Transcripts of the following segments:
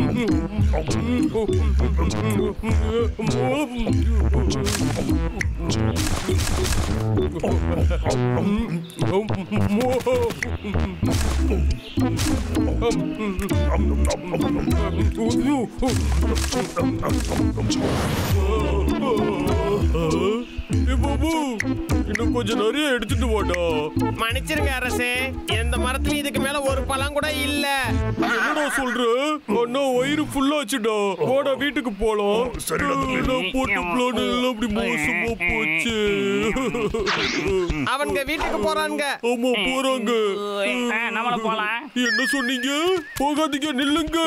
பாபு இன்னும் கொஞ்சம் நிறைய எடுத்துட்டு வாடா மன்னிச்சிருங்க அரசே எந்த மரத்துல இதுக்கு மேல ஒரு பழம் கூட இல்ல என்னடா சொல்ற அண்ணா வயிறு ஃபுல்லாச்சுடா போடா வீட்டுக்கு போலாம் சரிடா தம்பி. நான் போட்ட பிளான் எல்லாம் அப்படி மோசமா போச்சு அவனுங்க வீட்டுக்கு போறானுங்க ஆமா போறாங்க ஆ, நம்மளும் போலாம் என்ன சொன்னீங்க போகாதீங்க நில்லுங்க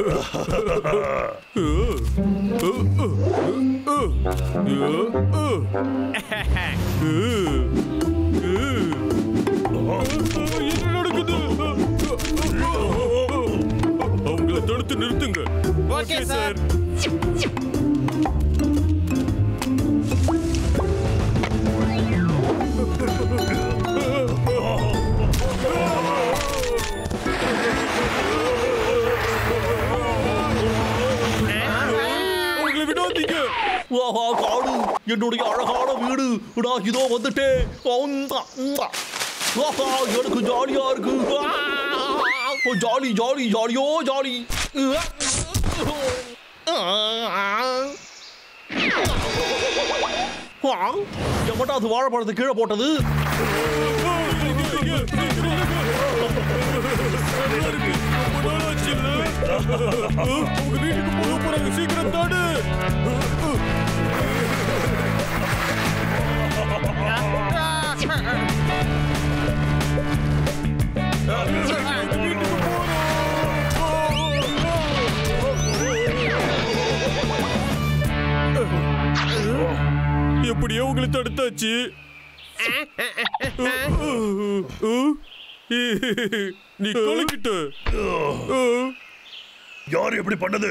என்ன நடக்குது அவங்கள தடுத்து நிறுத்துங்க ஓகே சார் அவங்கள விடாதீங்க ஆஹா காடு என்னுடைய அழகான வீடு நான் இதோ வந்துட்டேன் ஆந்தா, உம்மா. ஆஹா எனக்கு ஜாலியா இருக்கு ஆ, ஜாலி ஜாலி ஜாலியோ ஜாலி ஆ, எவன்டா அது வாழைப்பழத்தை கீழே போட்டது உங்க வீட்டுக்கு போக போறாங்க சீக்கிரம் தாடு எப்படியோ உங்களை தடுத்தாச்சு நீ கலக்கிட்ட யார் எப்படி பண்ணது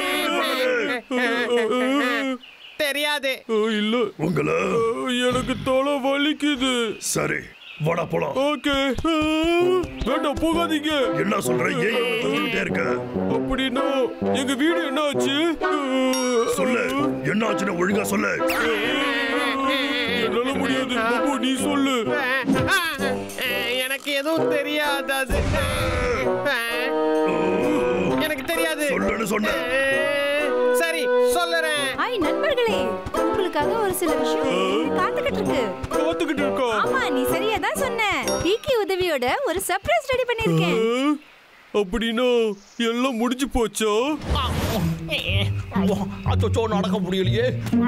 தெரியாது இல்ல உங்களை எனக்கு தலை வலிக்குது சரி வாடா போலாம் ஓகே வேண்டாம் போகாதீங்க என்ன சொல்ற ஏன் இவ்வளவு தொங்கிக்கிட்டே இருக்க அப்படின்னா எங்க வீடு என்ன ஆச்சு சொல்லு என்ன ஆச்சுன்னு ஒழுங்கா சொல்லு என்னால முடியாது பாபு நீ சொல்லு எனக்கு எதுவும் தெரியாது அது எனக்கு தெரியாது சொல்லுன்னு சொன்னேன் சரி சொல்லுறேன் ஹாய் நண்பர்களே உங்களுக்காக ஒரு சில விஷயம் காத்துக்கிட்டு இருக்கு காத்துக்கிட்டு இருக்கா ஆமா நீ சரியா தான் சொன்ன டிகி உதவியோட ஒரு சர்ப்ரைஸ் ரெடி பண்ணிருக்கேன் அப்படின்னா எல்லாம் முடிஞ்சு போச்சா அச்சோ நடக்க முடியலையே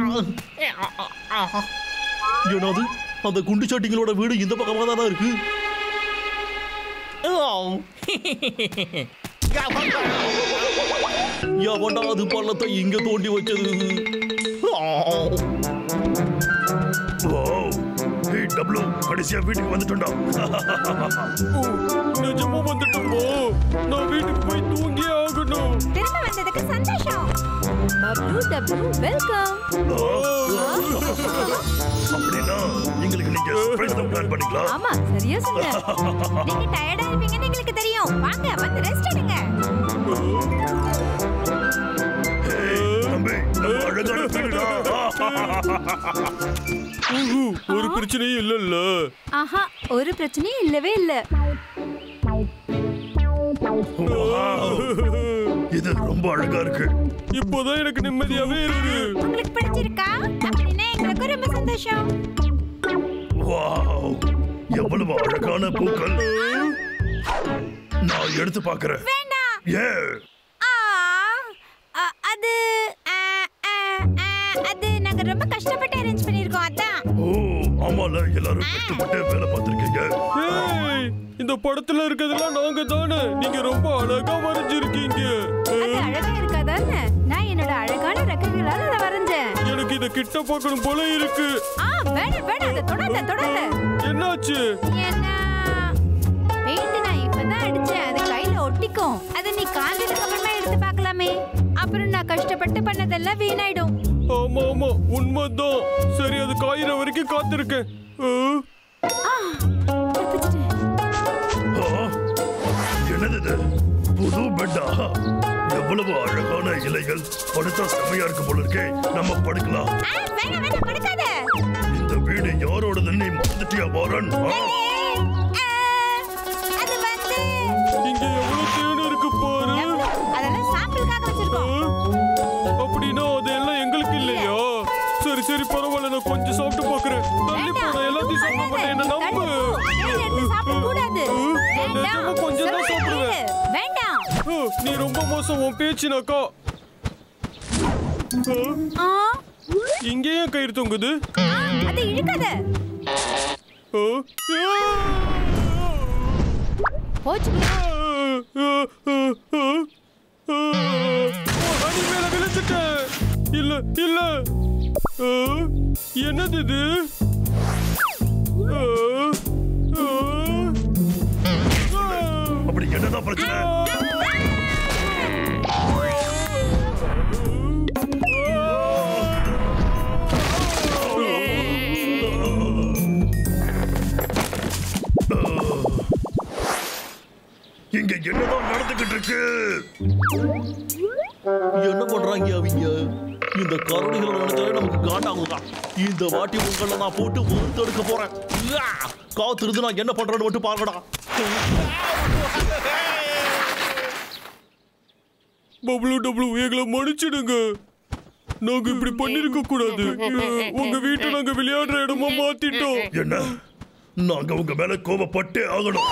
என்னது அந்த குண்டு சட்டிங்களோட வீடு இந்த பக்கமா தானே இருக்கு எவன்டா அது பள்ளத்தை இங்க தோண்டி வச்சது வாவ் ஹேய் டப்ளு கடைசியா வீட்டுக்கு வந்துட்டோம்டா ஓ, நிஜமா வந்துட்டோமோ நான் வீட்டுக்கு போய் தூங்கியே ஆகணும் திரும்ப வந்ததுக்கு சந்தோஷம் பப்ளு டப்ளு வெல்கம் அப்படின்னா எங்களுக்கு நீங்க சர்ப்ரைஸ் தான் பிளான் பண்ணிக்கலாம் ஆமா சரியா சொன்ன நீங்க டயர்டா இருப்பீங்கன்னு எங்களுக்கு தெரியும் வாங்க வந்து ரெஸ்ட் எடுங்க ஹேய் தம்பி நம்ம அழகான வீடுடா ஊஹு, ஒரு பிரச்சனையும் இல்லல்ல ஆஹா ஒரு பிரச்சனையும் இல்லவே இல்ல வாவ். இது ரொம்ப அழகா இருக்கு இப்போதான் எனக்கு நிம்மதியாவே இருக்கு உங்களுக்கு பிடிச்சிருக்கா அப்படின்னா எங்களுக்கு ரொம்ப சந்தோஷம் வாவ் எவ்வளவு அழகான பூக்கள் நான் எடுத்து பார்க்கறேன் வேண்டாம் ஏ ஆ, அ, அது ஆ, ஆ, ஆ, அது நாங்க ரொம்ப கஷ்டப்பட்டு அரேஞ்ச் பண்ணிருக்கோம் அதான் ஓ ஆமால எல்லாரும் கஷ்டப்பட்டு வேலை பார்த்திருக்கீங்க ஏய், இந்த படத்துல இருக்கிறதெல்லாம் நாங்க தானே நீங்க ரொம்ப அழகா வரைஞ்சிருக்கீங்க அது அழகா இருக்காதானே நான் என்னோட அழகான ரெக்கைகளால அதை வரைஞ்சேன் எனக்கு இத கிட்ட பார்க்கணும் போல இருக்கு ஆ வேணாம் வேணாம் அதை தொடாத தொடாத என்னாச்சு ஏன்னா பெயிண்ட் நான் இப்பதான் அடிச்சேன் அது கையில ஒட்டிக்கும் அதை நீ காஞ்சதுக்கு அப்புறமா எடுத்து பார்க்கலாமே அப்புறம் நான் கஷ்டப்பட்டு பண்ணதெல்லாம் வீணாயிடும் ஆமா ஆமா உண்மைதான் சரி அது காயிற வரைக்கும் காத்திருக்கேன் ஆ, ஆ, தப்பிச்சிட்டேன். ஆ, என்னது இது புது பெட்டா எவ்வளவு அழகான இலைகள் படுத்தா செமையா இருக்கு போல இருக்கே நம்ம படுக்கலாம் ஆ, வேணாம் வேணாம் படுக்காத இந்த வீடு யாரோடதுன்னு நீ மறந்துட்டியா வாரன் ஆ? ஆ, அது வந்து இங்க எவ்வளவு தேன் இருக்கு பாரு அதெல்லாம் சாம்பிளுக்காக ஆ? வச்சிருக்கோம் அப்படின்னா அதெல்லாம் எங்களுக்கு இல்லையா சரி சரி பரவாயில்ல நான் கொஞ்சம் சாப்பிட்டு பாக்குறேன் தள்ளி வேண்டாம். போன எல்லாத்தையும் சாப்பிட மாட்டேன் என்ன தள்ளி நம்பு போ. தேன் எடுத்து சாப்பிடக்கூடாது. ஆ, நிஜமா வேண்டாம். கொஞ்சம் தான் சொல்றேன் சாப்பிடுவேன் கேளு. வேண்டாம் ஆ, நீ ரொம்ப மோசம் உன் பேச்சுனாக்கா ஆ, ஆ, இங்கே ஏன் கயிறு தொங்குது ஆ, அதை இழுக்காத ஆ, போச்சு ஆ, ஆ, ஆ, ஆ. ஓ, அடி மேல விழுந்துட்டேன் இல்ல இல்ல ஆ, என்னது இது ஆ, ஆ, ஆ. அப்படி என்னதான் பிரச்சனை இங்க என்னதான் நடந்துகிட்டு இருக்கு என்ன பண்றாங்க அவங்க இந்த கரடிகளை நினைச்சாலே நமக்கு காண்டாகுதான் இந்த வாட்டி உங்களை நான் போட்டு வறுத்தெடுக்க போறேன் யா! காத்திருந்து நான் என்ன பண்றேன்னு மட்டும் பாருங்கடா பப்ளு டப்ளு எங்களை மன்னிச்சிடுங்க நாங்க இப்படி பண்ணிருக்க கூடாது உங்க வீட்டை நாங்க விளையாடுற இடமா மாத்திட்டோம் என்ன நாங்க உங்க மேல கோபப்பட்டே ஆகணும்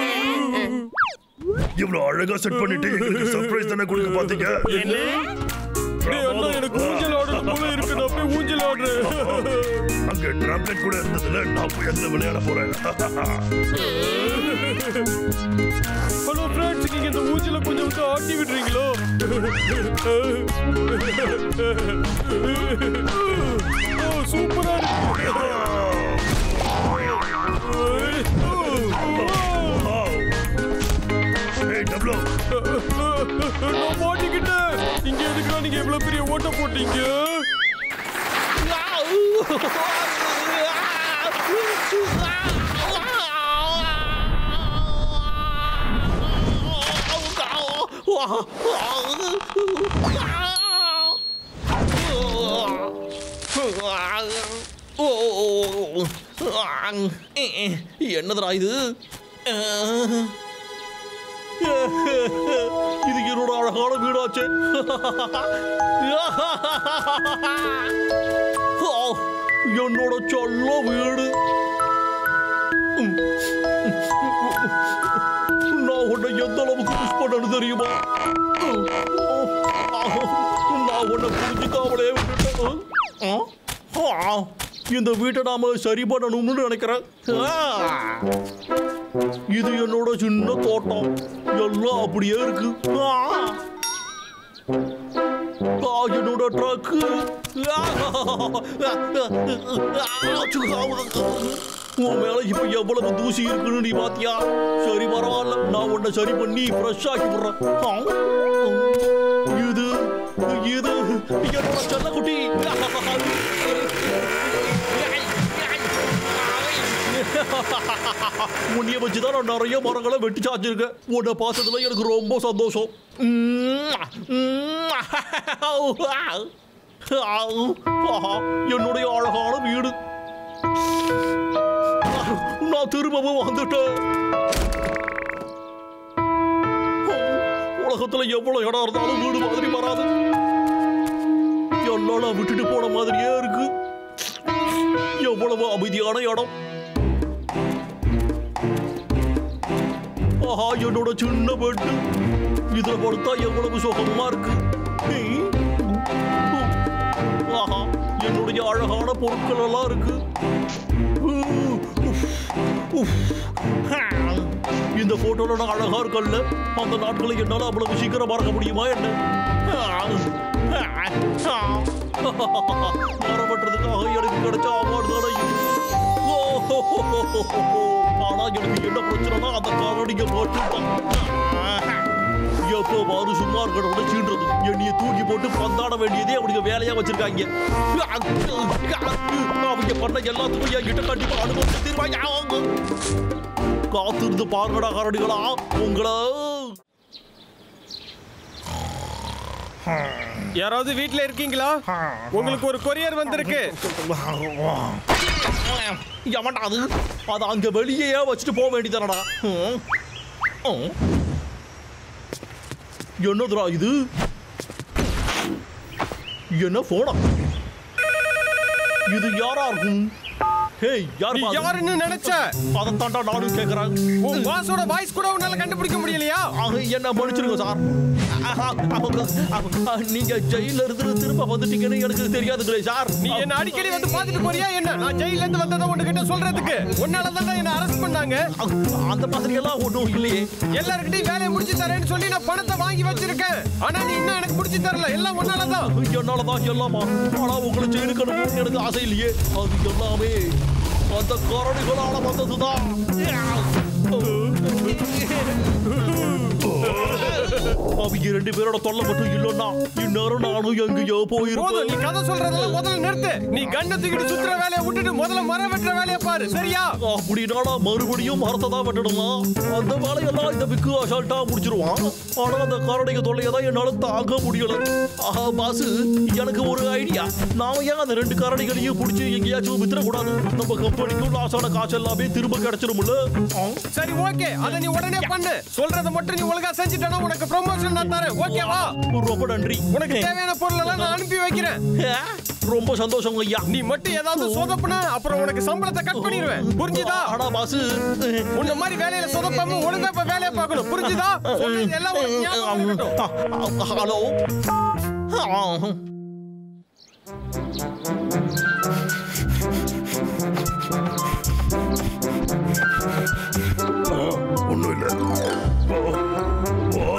இவ்வளவு அழகா செட் பண்ணிட்டு எங்களுக்கு சர்ப்ரைஸ் தானே கொடுக்க பாத்தீங்க டேய் அண்ணா எனக்கு ஊஞ்சல் ஆடணும் போல இருக்கு நான் போய் ஊஞ்சல் ஆடுறேன் அங்க டிராம்லெட் கூட இருந்ததுல நான் போய் அந்த விளையாட போறேன் ஹலோ ஃப்ரெண்ட்ஸ் நீங்க இந்த ஊஞ்சல கொஞ்சம் வந்து ஆட்டி விடுறீங்களோ ஓ சூப்பரா இருக்கு ஏய் டப்ளோ நான் மாட்டிக்கிட்டேன் இங்க எதுக்குடா நீங்க இவ்வளவு பெரிய ஓட்ட போட்டீங்க என்னதுடா இது இது என்னோட அழகான வீடாச்சே ஆ, என்னோட சொல்ல வீடு நான் உன்னை எந்த அளவுக்கு மிஸ் பண்ணனு தெரியுமா நான் உன்னை புரிஞ்சுக்காமலே விட்டுட்டேன் ஆ, ஆ, இந்த வீட்டை நாம சரி பண்ணணும்னு நினைக்கிறேன் ஆ. இது என்னோட சின்ன தோட்டம் எல்லாம் அப்படியே இருக்கு ஆ. ஆ, என்னோட ட்ரக்கு உன் மேல இப்ப எவ்வளவு தூசி இருக்குன்னு நீ பாத்தியா சரி பரவாயில்ல நான் உன்னை சரி பண்ணி ஃப்ரெஷ் ஆக்கி விடுறேன் ஆ. இது இது என்னோட செல்லக்குட்டி உன்னைய வச்சுதான் நான் நிறைய மரங்களை வெட்டி சாச்சிருக்கேன் உன்னை பார்த்ததுல எனக்கு ரொம்ப சந்தோஷம் உம், உம். ஆஹா, என்னுடைய அழகான வீடு நான் திரும்பவும் வந்துட்டேன் உலகத்துல எவ்வளவு இடம் இருந்தாலும் வீடு மாதிரி வராது எல்லாம் நான் விட்டுட்டு போன மாதிரியே இருக்கு எவ்வளவு அமைதியான இடம் ஆஹா என்னோட சின்ன பெட்டு இதுல படுத்தா எவ்வளவு சுகமா இருக்கு ஏய். ஆஹா என்னுடைய அழகான பொருட்கள் எல்லாம் இருக்கு உஃப், உஃப். ஹா. இந்த போட்டோல நான் அழகா இருக்கல்ல அந்த நாட்களை என்னால அவ்வளவு சீக்கிரம் மறக்க முடியுமா என்ன மரப்பட்டதுக்காக எனக்கு கிடைச்ச அவார்டு தானே இது. ஓஹோஹோஹோஹோ. ஆனா எனக்கு என்ன பிரச்சனைனா அந்த கரடிங்க மட்டும்தான் எப்போ பாரு சும்மா இருக்கணும் சீன்றது என்னைய தூக்கி போட்டு பந்தாட வேண்டியதே அவனுக்கு வேலையா வச்சிருக்காங்க அவங்க பண்ண எல்லாத்துக்கும் என்கிட்ட கண்டிப்பா அனுபவத்தை தீர்வாங்க காத்திருந்து பாருங்கடா கரடிகளா உங்களை யாராவது வீட்ல இருக்கீங்களா உங்களுக்கு ஒரு கொரியர் வந்திருக்கு எவன்டா அது அதை அங்க வெளியே வச்சுட்டு போக வேண்டியதானடா ம். ம். என்னதுடா இது என்ன போனா இது யாரா இருக்கும் ஹேய் யார் நீ யாருன்னு நினைச்ச அதைத்தாண்டா நானும் கேட்கறேன் உன் பாஸோட வாய்ஸ் கூட உன்னால கண்டுபிடிக்க முடியலையா ஆக, என்ன மன்னிச்சிருங்க சார் ஆஹா, அவங்க, அவங்க, நீங்க ஜெயில இருந்து திரும்ப வந்துட்டீங்கன்னு எனக்கு தெரியாதுங்களே சார் நீ என்ன அடிக்கடி வந்து பாத்துட்டு போறியா என்ன நான் ஜெயில இருந்து வந்ததை உன்கிட்ட சொல்றதுக்கு உன்னால தான் என்ன அரெஸ்ட் பண்ணாங்க அந்த மாதிரி எல்லாம் ஒன்றும் இல்லையே எல்லார்கிட்டயும் வேலையை முடிச்சு தரேன்னு சொல்லி நான் பணத்தை வாங்கி வச்சிருக்கேன் ஆனா நீ இன்னும் எனக்கு முடிச்சு தரல எல்லாம் உன்னால தான் என்னாலதான் எல்லாமா ஆனா உங்களை ஜெயிலுக்கு அனுப்பணும்னு எனக்கு ஆசை இல்லையே அது எல்லாமே அந்த கரடிகளால வந்ததுதான் அவங்க ரெண்டு பேரோட தொல்லை மட்டும் இல்லைன்னா இந்நேரம் நானும் எங்கேயோ போதும் நீ போயிருப்பேன் கதை சொல்றதெல்லாம் முதல்ல நிறுத்து நீ கண்ணை தூக்கிட்டு சுத்துற வேலையை விட்டுட்டு முதல்ல மரம் வெட்டுற வேலையை பாரு சரியா அப்படின்னா நான் மறுபடியும் மரத்தை தான் வெட்டணுமா அந்த வேலையெல்லாம் இந்த பிக்கு அசால்ட்டா முடிச்சிருவான் ஆனா அந்த கரடிக தொல்லையை தான் என்னால தாங்க முடியல ஆஹா பாசு எனக்கு ஒரு ஐடியா நாம ஏன் அந்த ரெண்டு கரடிகளையும் பிடிச்சி எங்கேயாச்சும் வித்துற கூடாது நம்ம கம்பெனிக்கும் லாஸான காசு எல்லாமே திரும்ப கிடைச்சிரும்ல ஆ? சரி ஓகே அத நீ உடனே பண்ணு சொல்றத மட்டும் நீ ஒழுங்கா செஞ்சுட்டனா உனக்கு ப்ரமோஷன் நான் தரேன் ஓகேவா ரொம்ப நன்றி உனக்கு தேவையான பொருள் எல்லாம் நான் அனுப்பி வைக்கிறேன் ஆ, ரொம்ப சந்தோஷம் ஐயா நீ மட்டும் ஏதாவது சொதப்புனா அப்புறம் உனக்கு சம்பளத்தை கட் பண்ணிடுவேன் புரிஞ்சுதா ஆனா பாசு உன்ன மாதிரி வேலையில சொதப்பாம ஒழுங்கா இப்ப வேலையை பார்க்கணும் புரிஞ்சுதா சொன்னது எல்லாம் உனக்கு ஞாபகம் இருக்கட்டும். ஹலோ ஒண்ணும் இல்ல ஓ, ஓ.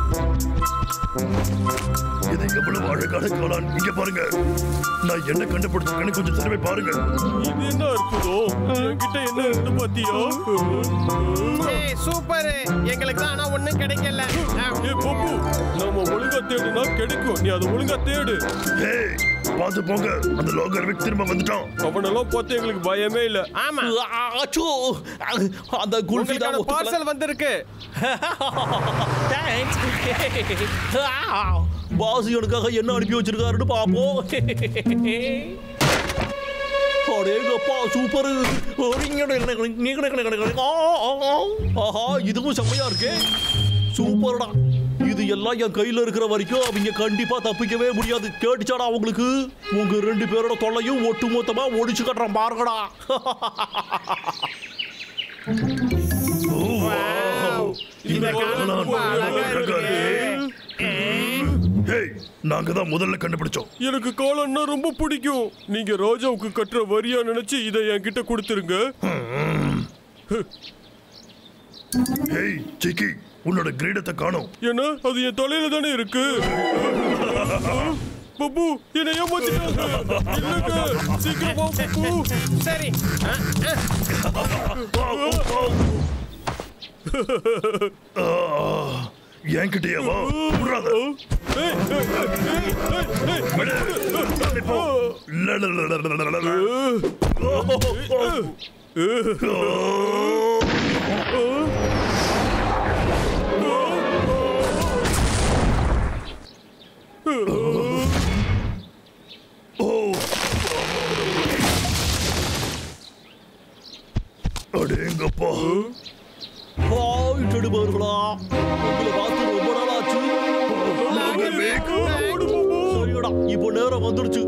இது எவ்வளவு அழகான காளான் இங்க பாருங்க நான் என்ன கண்டுபிடிச்சிருக்கேன்னு கொஞ்சம் திரும்பி பாருங்க இது என்ன இருக்குதோ என்கிட்ட என்ன இருக்கு பாத்தியா ஏய் சூப்பர் எங்களுக்கு தான் ஆனா ஒண்ணும் கிடைக்கல ஏ பப்பு நம்ம ஒழுங்கா தேடுனா கிடைக்கும் நீ அதை ஒழுங்கா தேடு ஹே பார்த்து போங்க அந்த லோகர்விக் திரும்ப வந்துட்டான் அவனெல்லாம் பார்த்து எங்களுக்கு பயமே இல்ல ஆமா அச்சோ அந்த குல்ஃபி தான் உங்களுக்கான ஒத்துக்கல. பார்சல் வந்திருக்கு பாஸ் எனக்காக என்ன அனுப்பி வச்சிருக்காருன்னு பாப்போம் அடேங்கப்பா சூப்பர் ஆஹா இதுவும் செம்மையா இருக்கே சூப்பர்டா இது எல்லாம் என் கையில இருக்கிற வரைக்கும் அவங்க கண்டிப்பா தப்பிக்கவே முடியாது கேட்டுச்சாடா உங்களுக்கு உங்க ரெண்டு பேரோட தொல்லையும் ஒட்டு மொத்தமா ஒடிச்சு கட்டுறேன் பாருங்கடா இந்த காளான் ரொம்ப அழகா அழகா இருக்கு. இருக்கு. ஹே நாங்க தான் முதல்ல கண்டுபிடிச்சோம் எனக்கு காளான்னா ரொம்ப பிடிக்கும் நீங்க ராஜாவுக்கு கட்டுற வரியா நினைச்சு இதை என்கிட்ட கொடுத்துருங்க ஹேய் சிக்கி உன்னோட கிரீடத்தை காணோம் ஏன்னா அது என் தலையில தானே இருக்கு பப்பு என்னை ஏமாத்திட்டாங்க இல்லைங்க சீக்கிரம் வா பப்பு சரி ஆ, என்கிட்டயே வா விட்றாத. ஏய், ஏய், ஏய், ஏய், ஏய், விடு. தள்ளி போ. லலலலலலலல. ஓ அடேங்கப்பா ஹாய் டெடுபர்களா உங்களை பார்த்து ரொம்ப நாள் ஆச்சு சரிடா இப்போ நேரம் வந்துடுச்சு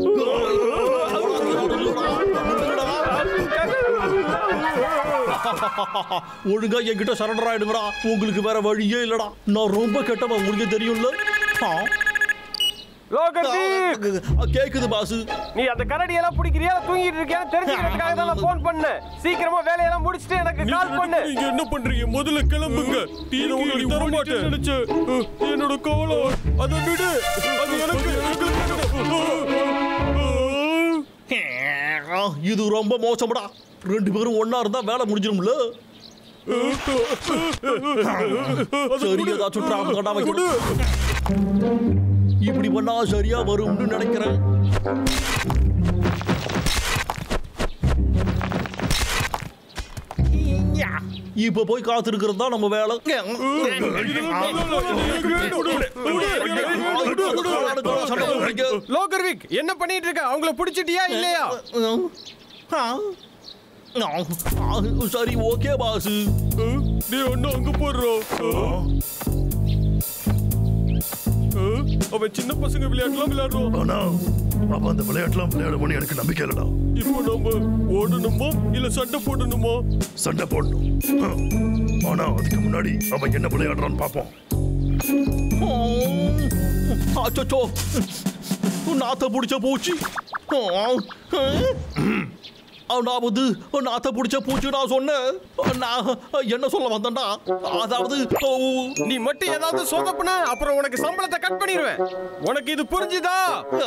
ஒழுங்கா என்கிட்ட சரண்டர் ஆயிடுங்கடா உங்களுக்கு வேற வழியே இல்லடா நான் ரொம்ப கெட்டவன் உங்களுக்கு தெரியும்ல ஆ. ஆ, கேக்குது பாசு நீ அந்த கரடி எல்லாம் பிடிக்கிறியா தூங்கிட்டு இருக்கியா தெரிஞ்சுக்கிறதுக்காக தான் நான் ஃபோன் பண்ணேன் சீக்கிரமா வேலையெல்லாம் முடிச்சிட்டு எனக்கு கால் பண்ணு நீங்க என்ன பண்றீங்க முதல்ல கிளம்புங்க டீ உங்களுக்கு தர மாட்டேன் நினைச்சேன் அஹ், என்னோட காலம் அதை விடு அது எனக்கு எங்களுக்கு ஆ, இது ரொம்ப மோசம்டா ரெண்டு பேரும் ஒண்ணா இருந்தா வேலை முடிஞ்சிரும்ல சரி ஏதாச்சும் டிராப் கட்டா வைக்கணும் இப்படி பண்ணா சரியா வரும்னு நினைக்கிறேன் யா. இப்ப போய் காத்திருக்கிறது தான் நம்ம வேலை சண்டை போடுறீங்க. லோகர்விக் என்ன பண்ணிட்டு இருக்க அவங்கள பிடிச்சிட்டியா இல்லையா ஆ. ஆ, சரி ஓகே பாஸ் நீ ஒண்ணு அங்க போடுறோம் அவன் சின்ன பசங்க விளையாட்டுலாம் விளையாடுறோம் ஆனா அப்ப அந்த விளையாட்டுலாம் விளையாடுவோம்னு எனக்கு நம்பிக்கை இல்லடா இப்போ நம்ம ஓடணுமா இல்ல சண்டை போடணுமா சண்டை போடணும் ஹம். ஆனா அதுக்கு முன்னாடி அவன் என்ன விளையாடுறான்னு பார்ப்போம் அச்சோ நாத்த பிடிச்ச பூச்சி நான் வந்து நாத்த பிடிச்ச பூச்சி நான் சொன்னேன் நான் என்ன சொல்ல வந்தேன்டா அதாவது ஓ, நீ மட்டும் ஏதாவது சொதப்புனா அப்புறம் உனக்கு சம்பளத்தை கட் பண்ணிடுவேன் உனக்கு இது புரிஞ்சுதா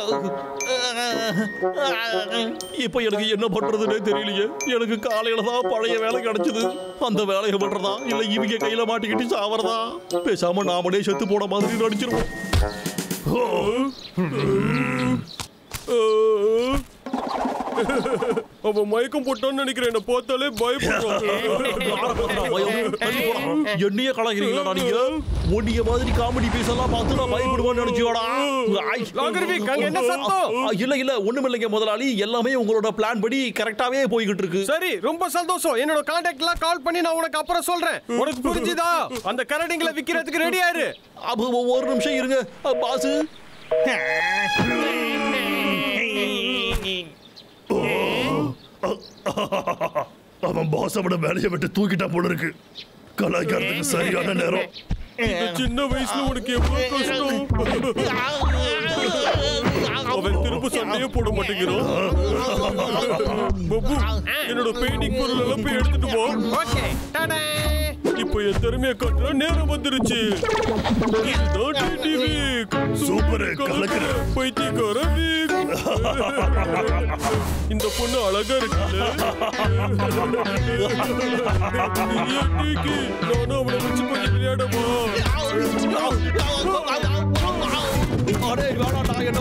இப்ப எனக்கு என்ன பண்றதுன்னே தெரியலையே எனக்கு காலையில தான் பழைய வேலை கிடைச்சது அந்த வேலையை பண்றதா இல்ல இவங்க கையில மாட்டிக்கிட்டு சாவறதா பேசாம நாமளே செத்து போன மாதிரி நடிச்சிருவோம் அஹ். அவன் மயக்கம் போட்டான்னு நினைக்கிறேன் என்ன பார்த்தாலே பயப்படுறான் யாரை பார்த்து நான் பயம்? தள்ளி போடா. என்னையே கலாய்க்கிறீங்களா நீங்க ஒன்னிய மாதிரி காமெடி பீஸ் எல்லாம் பார்த்து நான் பயப்படுவேன்னு நினைச்சியோடா ஐ. லோகர்விக் அங்க என்ன சத்தம் ஆ, இல்ல இல்ல ஒண்ணும் இல்லைங்க முதலாளி எல்லாமே உங்களோட பிளான் படி கரெக்டாவே போய்கிட்டு இருக்கு சரி ரொம்ப சந்தோஷம் என்னோட கான்டாக்ட்லாம் கால் பண்ணி நான் உனக்கு அப்புறம் சொல்றேன் உனக்கு புரிஞ்சுதா அந்த கரடிங்களை விக்கிறதுக்கு ரெடி ஆயிரு அப்ப ஒரு நிமிஷம் இருங்க பாசு அவன் பாஸ் அவன வேலையை விட்டு தூக்கிட்டா போல இருக்கு கலாய்க்கிறதுக்கு சரியான நேரம் இந்த சின்ன வயசுல உனக்கு எவ்வளவு கஷ்டம் அவன் திரும்ப சண்டையே போட மாட்டேங்கிறான் பப்பு என்னோட பெயிண்டிங் பொருள் எல்லாம் போய் எடுத்துட்டு போ ஓகே டாடா இப்போ என் திறமைய காட்டுற நேரம் வந்துருச்சு இதுதான் டிடி வீக் சூப்பர், கலக்குற. பைத்தியக்கார வீக் இந்த பொண்ணு அழகா இருக்குல்ல ஏன் டிகி? நானும் அவளை வச்சு கொஞ்சம் விளையாடவா அடே வேணாடா என்ன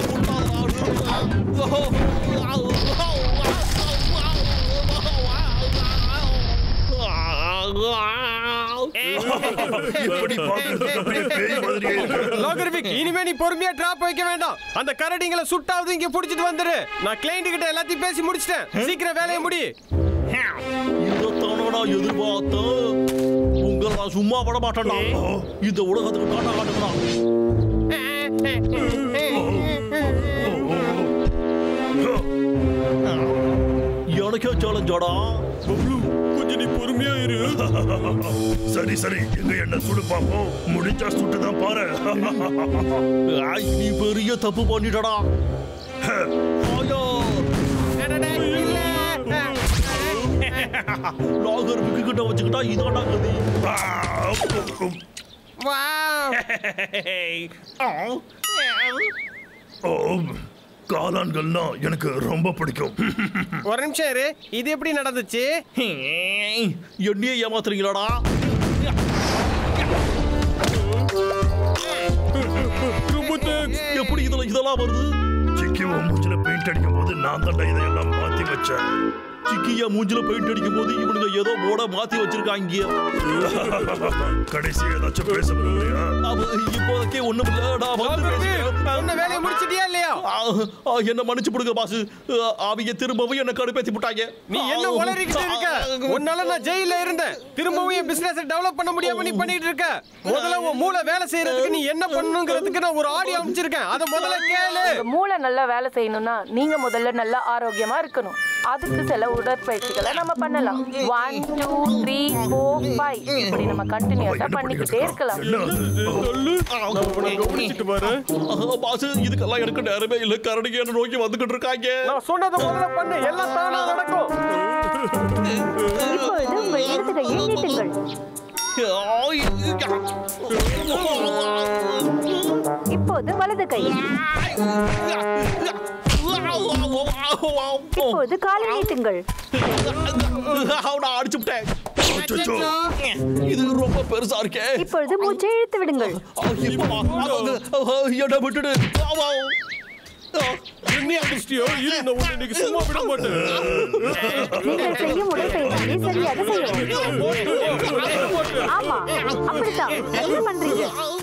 இப்படி பார்க்கறதுக்கு அப்படியே பேய் மாதிரியே இருக்கு. லோகர்விக் இனிமே நீ பொறுமையா டிராப் வைக்க வேண்டாம் அந்த கரடிங்களை சுட்டாவது இங்க புடிச்சிட்டு வந்துரு நான் கிளைண்ட் கிட்ட எல்லாத்தையும் பேசி முடிச்சிட்டேன் சீக்கிரம் வேலையை முடி இதைத்தானே நான் எதிர்பார்த்தேன் உங்களை நான் சும்மா விட மாட்டேன்டா இந்த உலகத்துக்கு டாட்டா காட்டுங்கடா எனக்கே சேலஞ்சாடா பப்ளு கொஞ்சம் நீ பொறுமையா இரு சரி சரி எங்க என்ன சுடு பாப்போம் முடிஞ்சா சுட்டுதான் பாரு ஐய், நீ பெரிய தப்பு பண்ணிட்டடா ஆயா, லாகர் விக்கு கிட்ட வச்சுக்கிட்டா இதாடா கதி ஓ, காளான்கள்னா எனக்கு ரொம்ப பிடிக்கும் ஒரு நிமிஷம் இரு இது எப்படி நடந்துச்சு என்னையே ஏமாத்துறீங்களாடா ரொம்ப தேங்க்ஸ் எப்படி இதுல இதெல்லாம் வருது சிக்கி உன் மூஞ்சில பெயிண்ட் அடிக்கும் போது நான் தான் இதையெல்லாம் மாத்தி வச்சேன் சிக்கியா மூஞ்சில பெயிண்ட் அடிக்கும் போது இவனுங்க ஏதோ போட மாத்தி வச்சிருக்காங்க கடைசி ஏதாச்சும் பேச விரும்புறியா அவ இப்போதைக்கு ஒண்ணும் இல்ல நான் வந்து பேசுறேன். உன்ன வேலையை முடிச்சிட்டியா இல்லையா ஆ, ஆ, என்ன மன்னிச்சு விடுங்க பாசு ஆ, அவங்க திரும்பவும் என்ன கடுப்பேத்தி விட்டாங்க நீ என்ன உளறிக்கிட்டு இருக்க உன்னால நான் ஜெயில இருந்தேன் திரும்பவும் என் பிசினஸ் டெவலப் பண்ண முடியாம நீ பண்ணிட்டு இருக்க முதல்ல உன் மூளை வேலை செய்யறதுக்கு நீ என்ன பண்ணணுங்கிறதுக்கு நான் ஒரு ஆடியோ அமைச்சிருக்கேன் அதை முதல்ல கேளு உங்க மூளை நல்லா வேலை செய்யணும்னா நீங்க முதல்ல நல்லா ஆரோக்கியமா இருக்கணும் அதுக்கு சில உடற்பயிற்சிகளை நம்ம பண்ணலாம் one two three four five இப்படி நம்ம கண்டினியூஸா என்ன பண்ணிக்கிட்டே இருக்கலாம் என்ன அது? சொல்லு நான் உன்னை கவனிச்சிட்டு வரேன் ஆ, பாசு இதுக்கெல்லாம் எனக்கு நேரமே இல்ல கரடிங்க என்ன நோக்கி வந்துகிட்டு இருக்காங்க நான் சொன்னதை முதல்ல பண்ணு எல்லாம் தானா நடக்கும் இப்பொழுது உங்கள் இடது கையை நீட்டுங்கள் ஆய், இப்போது வலது கை இப்போது காலை நீட்டுங்கள் அவனை அடிச்சு விட்டேன் அச்சச்சோ. இது ரொம்ப பெருசா இருக்கே இப்பொழுது மூச்சை இழுத்து விடுங்கள் ஆ, இப்ப வா. அவங்க, ஆ, என்னை விட்டுடு ஆ, வா. என்ன அடிச்சிட்டியா இரு நான் உன்னை இன்னைக்கு சும்மா விட மாட்டேன் நீங்கள் செய்யும் உடற்பயிற்சியை சரியாக செய்யவும் ஆமா அப்படித்தான் நல்லா பண்றீங்க